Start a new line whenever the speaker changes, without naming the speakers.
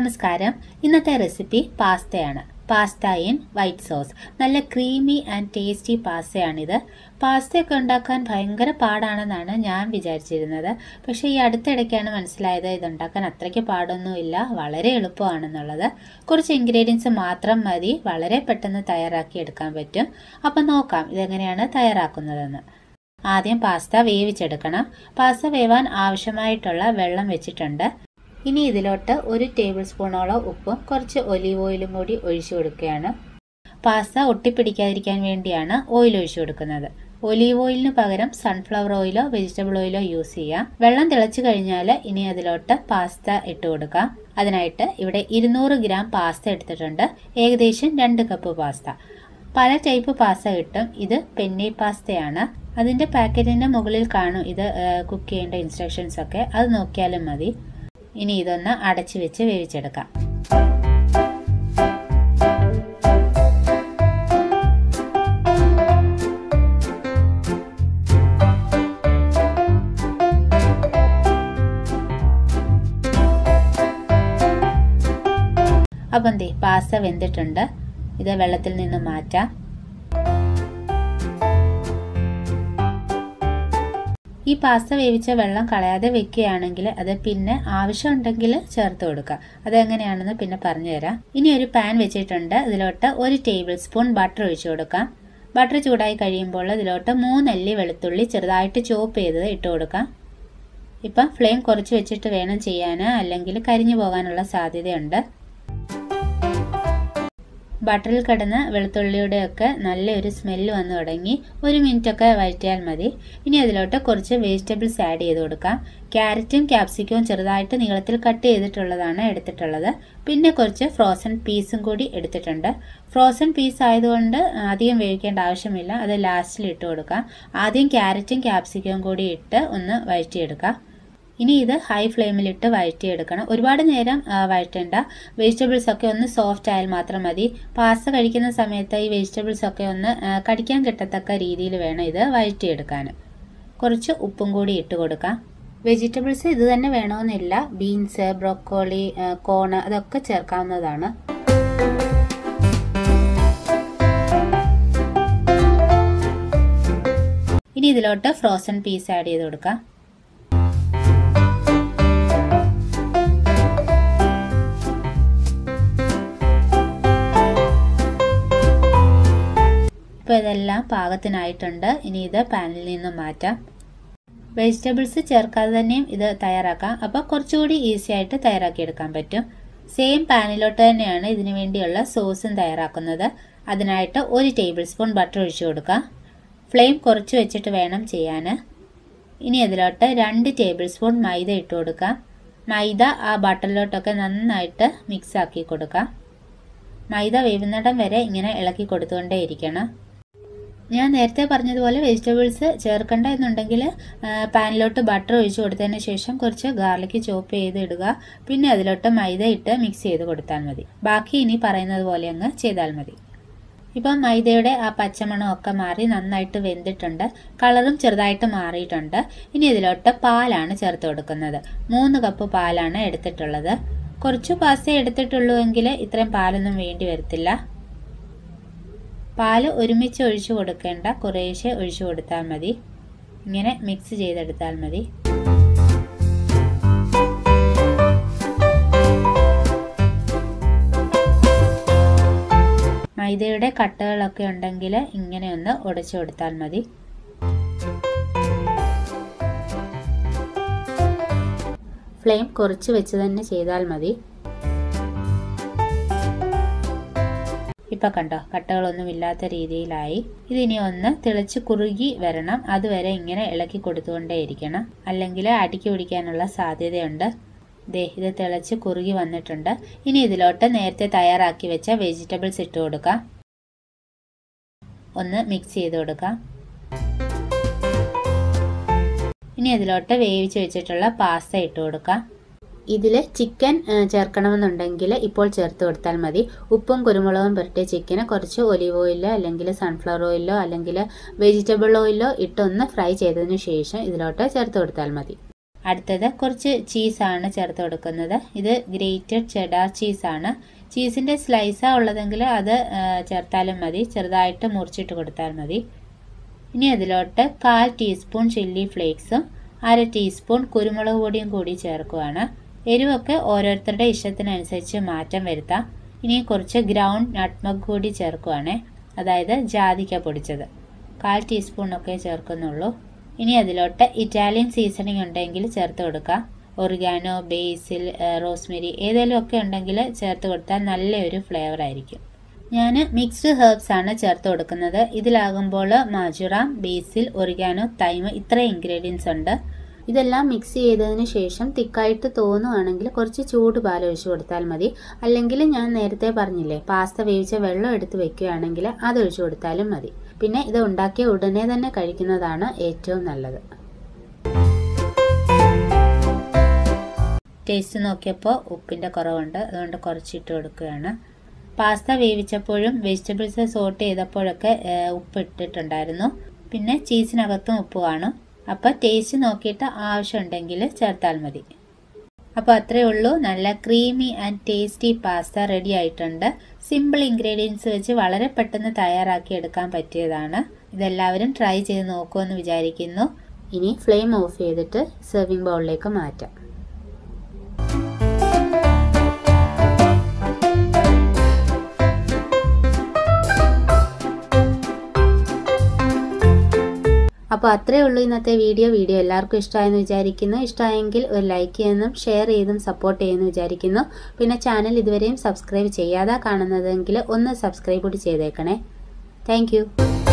നമസ്കാരം ഇന്നത്തെ റെസിപ്പി പാസ്തയാണ് പാസ്ത ഇൻ വൈറ്റ് സോസ് നല്ല ക്രീമി ആൻഡ് ടേസ്റ്റി പാസ്തയാണിത് പാസ്തയൊക്കെ ഉണ്ടാക്കാൻ ഭയങ്കര പാടാണെന്നാണ് ഞാൻ വിചാരിച്ചിരുന്നത് പക്ഷേ ഈ അടുത്തിടയ്ക്കാണ് മനസ്സിലായത് ഇതുണ്ടാക്കാൻ അത്രയ്ക്ക് പാടൊന്നുമില്ല വളരെ എളുപ്പമാണെന്നുള്ളത് കുറച്ച് ഇൻഗ്രീഡിയൻസ് മാത്രം മതി വളരെ പെട്ടെന്ന് തയ്യാറാക്കി എടുക്കാൻ പറ്റും അപ്പം നോക്കാം ഇതെങ്ങനെയാണ് തയ്യാറാക്കുന്നതെന്ന് ആദ്യം പാസ്ത വേവിച്ചെടുക്കണം പാസ്ത വേവാൻ ആവശ്യമായിട്ടുള്ള വെള്ളം വെച്ചിട്ടുണ്ട് ഇനി ഇതിലോട്ട് ഒരു ടേബിൾ സ്പൂണോളം ഉപ്പും കുറച്ച് ഒലീവ് ഓയിലും കൂടി ഒഴിച്ചു കൊടുക്കുകയാണ് പാസ്ത ഒട്ടിപ്പിടിക്കാതിരിക്കാൻ വേണ്ടിയാണ് ഓയിൽ ഒഴിച്ചു കൊടുക്കുന്നത് ഒലീവ് ഓയിലിന് പകരം സൺഫ്ലവർ ഓയിലോ വെജിറ്റബിൾ ഓയിലോ യൂസ് ചെയ്യാം വെള്ളം തിളച്ചു കഴിഞ്ഞാൽ ഇനി അതിലോട്ട് പാസ്ത ഇട്ട് കൊടുക്കാം അതിനായിട്ട് ഇവിടെ ഇരുന്നൂറ് ഗ്രാം പാസ്ത എടുത്തിട്ടുണ്ട് ഏകദേശം രണ്ട് കപ്പ് പാസ്ത പല ടൈപ്പ് പാസ്ത കിട്ടും ഇത് പെന്നി പാസ്തയാണ് അതിൻ്റെ പാക്കറ്റിൻ്റെ മുകളിൽ കാണും ഇത് കുക്ക് ചെയ്യേണ്ട ഇൻസ്ട്രക്ഷൻസ് ഒക്കെ അത് നോക്കിയാലും മതി ഇനി ഇതൊന്ന് അടച്ചു വെച്ച് വേവിച്ചെടുക്കാം അപ്പം ദേ പാസ്ത വെന്തിട്ടുണ്ട് ഇത് വെള്ളത്തിൽ നിന്ന് മാറ്റാം ഈ പാസ്ത വേവിച്ച വെള്ളം കളയാതെ വെക്കുകയാണെങ്കിൽ അത് പിന്നെ ആവശ്യമുണ്ടെങ്കിൽ ചേർത്ത് കൊടുക്കുക അതെങ്ങനെയാണെന്ന് പിന്നെ പറഞ്ഞു തരാം ഇനി ഒരു പാൻ വെച്ചിട്ടുണ്ട് ഇതിലോട്ട് ഒരു ടേബിൾ സ്പൂൺ ബട്ടർ ഒഴിച്ചു കൊടുക്കാം ബട്ടർ ചൂടായി കഴിയുമ്പോൾ ഇതിലോട്ട് മൂന്നല്ലി വെളുത്തുള്ളി ചെറുതായിട്ട് ചോപ്പ് ചെയ്തത് ഇട്ട് കൊടുക്കാം ഇപ്പം ഫ്ലെയിം കുറച്ച് വെച്ചിട്ട് വേണം ചെയ്യാൻ അല്ലെങ്കിൽ കരിഞ്ഞു പോകാനുള്ള സാധ്യതയുണ്ട് ബട്ടറിൽ കിടന്ന് വെളുത്തുള്ളിയുടെയൊക്കെ നല്ലൊരു സ്മെല്ല് വന്നു തുടങ്ങി ഒരു മിനിറ്റൊക്കെ വഴറ്റിയാൽ മതി ഇനി അതിലോട്ട് കുറച്ച് വെജിറ്റബിൾസ് ആഡ് ചെയ്ത് കൊടുക്കാം ക്യാരറ്റും ക്യാപ്സിക്കവും ചെറുതായിട്ട് നീളത്തിൽ കട്ട് ചെയ്തിട്ടുള്ളതാണ് എടുത്തിട്ടുള്ളത് പിന്നെ കുറച്ച് ഫ്രോസൺ പീസും കൂടി എടുത്തിട്ടുണ്ട് ഫ്രോസൺ പീസ് ആയതുകൊണ്ട് അധികം വേവിക്കേണ്ട ആവശ്യമില്ല അത് ലാസ്റ്റിൽ ഇട്ട് കൊടുക്കാം ആദ്യം ക്യാരറ്റും ക്യാപ്സിക്കവും കൂടി ഇട്ട് ഒന്ന് വഴറ്റിയെടുക്കാം ഇനി ഇത് ഹൈ ഫ്ലെയിമിലിട്ട് വഴറ്റിയെടുക്കണം ഒരുപാട് നേരം വഴറ്റേണ്ട വെജിറ്റബിൾസ് ഒക്കെ ഒന്ന് സോഫ്റ്റ് ആയാൽ മാത്രം മതി പാസ്ത കഴിക്കുന്ന സമയത്ത് ഈ വെജിറ്റബിൾസ് ഒക്കെ ഒന്ന് കടിക്കാൻ കിട്ടത്തക്ക രീതിയിൽ വേണം ഇത് വഴറ്റിയെടുക്കാൻ കുറച്ച് ഉപ്പും കൂടി ഇട്ട് കൊടുക്കാം വെജിറ്റബിൾസ് ഇത് തന്നെ വേണമെന്നില്ല ബീൻസ് ബ്രോക്കോളി കോണ് അതൊക്കെ ചേർക്കാവുന്നതാണ് ഇനി ഇതിലോട്ട് ഫ്രോസൺ പീസ് ആഡ് ചെയ്ത് കൊടുക്കാം ഇപ്പോൾ ഇതെല്ലാം പാകത്തിനായിട്ടുണ്ട് ഇനി ഇത് പാനിൽ നിന്ന് മാറ്റാം വെജിറ്റബിൾസ് ചേർക്കാതെ തന്നെയും ഇത് തയ്യാറാക്കാം അപ്പോൾ കുറച്ചുകൂടി ഈസി ആയിട്ട് തയ്യാറാക്കിയെടുക്കാൻ പറ്റും സെയിം പാനിലോട്ട് തന്നെയാണ് ഇതിനു വേണ്ടിയുള്ള സോസും തയ്യാറാക്കുന്നത് അതിനായിട്ട് ഒരു ടേബിൾ സ്പൂൺ ബട്ടർ ഒഴിച്ചു കൊടുക്കാം ഫ്ലെയിം കുറച്ച് വെച്ചിട്ട് വേണം ചെയ്യാൻ ഇനി അതിലോട്ട് രണ്ട് ടേബിൾ സ്പൂൺ മൈദ ഇട്ട് കൊടുക്കാം മൈദ ആ ബട്ടറിലോട്ടൊക്കെ നന്നായിട്ട് മിക്സ് ആക്കി കൊടുക്കാം മൈദ വേവുന്നിടം വരെ ഇങ്ങനെ ഇളക്കി കൊടുത്തുകൊണ്ടേ ഇരിക്കണം ഞാൻ നേരത്തെ പറഞ്ഞതുപോലെ വെജിറ്റബിൾസ് ചേർക്കണ്ട എന്നുണ്ടെങ്കിൽ പാനിലോട്ട് ബട്ടർ ഒഴിച്ച് കൊടുത്തതിന് ശേഷം കുറച്ച് ഗാർലിക് ചോപ്പ് ചെയ്ത് ഇടുക പിന്നെ അതിലോട്ട് മൈദ ഇട്ട് മിക്സ് ചെയ്ത് കൊടുത്താൽ മതി ബാക്കി ഇനി പറയുന്നത് പോലെ അങ്ങ് ചെയ്താൽ മതി ഇപ്പം മൈദയുടെ ആ പച്ചമണം ഒക്കെ മാറി നന്നായിട്ട് വെന്തിട്ടുണ്ട് കളറും ചെറുതായിട്ട് മാറിയിട്ടുണ്ട് ഇനി ഇതിലോട്ട് പാലാണ് ചേർത്ത് കൊടുക്കുന്നത് മൂന്ന് കപ്പ് പാലാണ് എടുത്തിട്ടുള്ളത് കുറച്ച് പാസ്ത എടുത്തിട്ടുള്ളൂ എങ്കിൽ ഇത്രയും പാലൊന്നും വേണ്ടി വരത്തില്ല പാല് ഒരുമിച്ച് ഒഴിച്ചു കൊടുക്കേണ്ട കുറേശ്ശെ ഒഴിച്ചു കൊടുത്താൽ മതി ഇങ്ങനെ മിക്സ് ചെയ്തെടുത്താൽ മതി മൈദയുടെ കട്ടകളൊക്കെ ഉണ്ടെങ്കിൽ ഇങ്ങനെ ഒന്ന് ഉടച്ചു കൊടുത്താൽ മതി ഫ്ലെയിം കുറച്ച് വെച്ച് തന്നെ ചെയ്താൽ മതി ഇപ്പം കണ്ടോ കട്ടകളൊന്നും ഇല്ലാത്ത രീതിയിലായി ഇതിനി ഒന്ന് തിളച്ച് കുറുകി വരണം അതുവരെ ഇങ്ങനെ ഇളക്കി കൊടുത്തുകൊണ്ടേയിരിക്കണം അല്ലെങ്കിൽ അടിക്ക് പിടിക്കാനുള്ള സാധ്യതയുണ്ട് ദേ ഇത് തിളച്ച് കുറുകി വന്നിട്ടുണ്ട് ഇനി ഇതിലോട്ട് നേരത്തെ തയ്യാറാക്കി വെച്ച വെജിറ്റബിൾസ് ഇട്ട് കൊടുക്കാം ഒന്ന് മിക്സ് ചെയ്ത് കൊടുക്കാം ഇനി ഇതിലോട്ട് വേവിച്ച് വെച്ചിട്ടുള്ള പാസ്ത ഇട്ട് കൊടുക്കാം ഇതിൽ ചിക്കൻ ചേർക്കണമെന്നുണ്ടെങ്കിൽ ഇപ്പോൾ ചേർത്ത് കൊടുത്താൽ മതി ഉപ്പും കുരുമുളകും പുരട്ടിയ ചിക്കന് കുറച്ച് ഒലിവ് ഓയിലോ അല്ലെങ്കിൽ സൺഫ്ലവർ ഓയിലോ അല്ലെങ്കിൽ വെജിറ്റബിൾ ഓയിലോ ഇട്ടൊന്ന് ഫ്രൈ ചെയ്തതിന് ശേഷം ഇതിലോട്ട് ചേർത്ത് കൊടുത്താൽ മതി അടുത്തത് കുറച്ച് ചീസാണ് ചേർത്ത് കൊടുക്കുന്നത് ഇത് ഗ്രേറ്റഡ് ചെഡാർ ചീസാണ് ചീസിൻ്റെ സ്ലൈസാണ് ഉള്ളതെങ്കിൽ അത് ചേർത്താലും മതി ചെറുതായിട്ട് മുറിച്ചിട്ട് കൊടുത്താൽ മതി ഇനി അതിലോട്ട് കാൽ ടീസ്പൂൺ ചില്ലി ഫ്ലേക്സും അര ടീസ്പൂൺ കുരുമുളക് പൊടിയും കൂടി ചേർക്കുകയാണ് എരിവൊക്കെ ഓരോരുത്തരുടെ ഇഷ്ടത്തിനനുസരിച്ച് മാറ്റം വരുത്താം ഇനി കുറച്ച് ഗ്രൗണ്ട് നട്ട്മഗ് കൂടി ചേർക്കുവാണ് അതായത് ജാതിക്ക പൊടിച്ചത് കാൽ ടീസ്പൂണൊക്കെ ചേർക്കുന്നുള്ളൂ ഇനി അതിലോട്ട് ഇറ്റാലിയൻ സീസണിങ് ഉണ്ടെങ്കിൽ ചേർത്ത് കൊടുക്കാം ഒറിഗാനോ ബേസിൽ റോസ്മെരി ഏതെങ്കിലും ഒക്കെ ഉണ്ടെങ്കിൽ ചേർത്ത് കൊടുത്താൽ നല്ലൊരു ഫ്ലേവർ ആയിരിക്കും ഞാൻ മിക്സ്ഡ് ഹെർബ്സ് ആണ് ചേർത്ത് കൊടുക്കുന്നത് ഇതിലാകുമ്പോൾ മാജുറാം ബേസിൽ ഒറിഗാനോ തൈമ് ഇത്ര ഇൻഗ്രീഡിയൻസ് ഉണ്ട് ഇതെല്ലാം മിക്സ് ചെയ്തതിന് ശേഷം തിക്കായിട്ട് തോന്നുവാണെങ്കിൽ കുറച്ച് ചൂട് പാൽ ഒഴിച്ച് കൊടുത്താൽ മതി അല്ലെങ്കിൽ ഞാൻ നേരത്തെ പറഞ്ഞില്ലേ പാസ്ത വേവിച്ച വെള്ളം എടുത്ത് വെക്കുകയാണെങ്കിൽ അത് ഒഴിച്ചു കൊടുത്താലും മതി പിന്നെ ഇത് ഉണ്ടാക്കിയ ഉടനെ തന്നെ കഴിക്കുന്നതാണ് ഏറ്റവും നല്ലത് ടേസ്റ്റ് നോക്കിയപ്പോൾ ഉപ്പിൻ്റെ കുറവുണ്ട് അതുകൊണ്ട് കുറച്ചിട്ട് കൊടുക്കുകയാണ് പാസ്ത വേവിച്ചപ്പോഴും വെജിറ്റബിൾസ് സോട്ട് ചെയ്തപ്പോഴൊക്കെ ഉപ്പ് ഇട്ടിട്ടുണ്ടായിരുന്നു പിന്നെ ചീസിനകത്തും ഉപ്പ് കാണും അപ്പോൾ ടേസ്റ്റ് നോക്കിയിട്ട് ആവശ്യമുണ്ടെങ്കിൽ ചേർത്താൽ മതി അപ്പോൾ അത്രയേ ഉള്ളൂ നല്ല creamy and tasty pasta ready ആയിട്ടുണ്ട് സിമ്പിൾ ഇൻഗ്രീഡിയൻസ് വെച്ച് വളരെ പെട്ടെന്ന് തയ്യാറാക്കി എടുക്കാൻ പറ്റിയതാണ് ഇതെല്ലാവരും ട്രൈ ചെയ്ത് നോക്കുമെന്ന് വിചാരിക്കുന്നു ഇനി ഫ്ലെയിം ഓഫ് ചെയ്തിട്ട് സെർവിങ് ബൗളിലേക്ക് മാറ്റാം അപ്പോൾ അത്രയേ ഉള്ളൂ ഇന്നത്തെ വീഡിയോ വീഡിയോ എല്ലാവർക്കും ഇഷ്ടമായെന്ന് വിചാരിക്കുന്നു ഇഷ്ടമായെങ്കിൽ ഒരു ലൈക്ക് ചെയ്യുന്നതും ഷെയർ ചെയ്തും സപ്പോർട്ട് ചെയ്യുമെന്ന് വിചാരിക്കുന്നു പിന്നെ ചാനൽ ഇതുവരെയും സബ്സ്ക്രൈബ് ചെയ്യാതെ കാണുന്നതെങ്കിൽ ഒന്ന് സബ്സ്ക്രൈബ് കൂടി ചെയ്തേക്കണേ താങ്ക്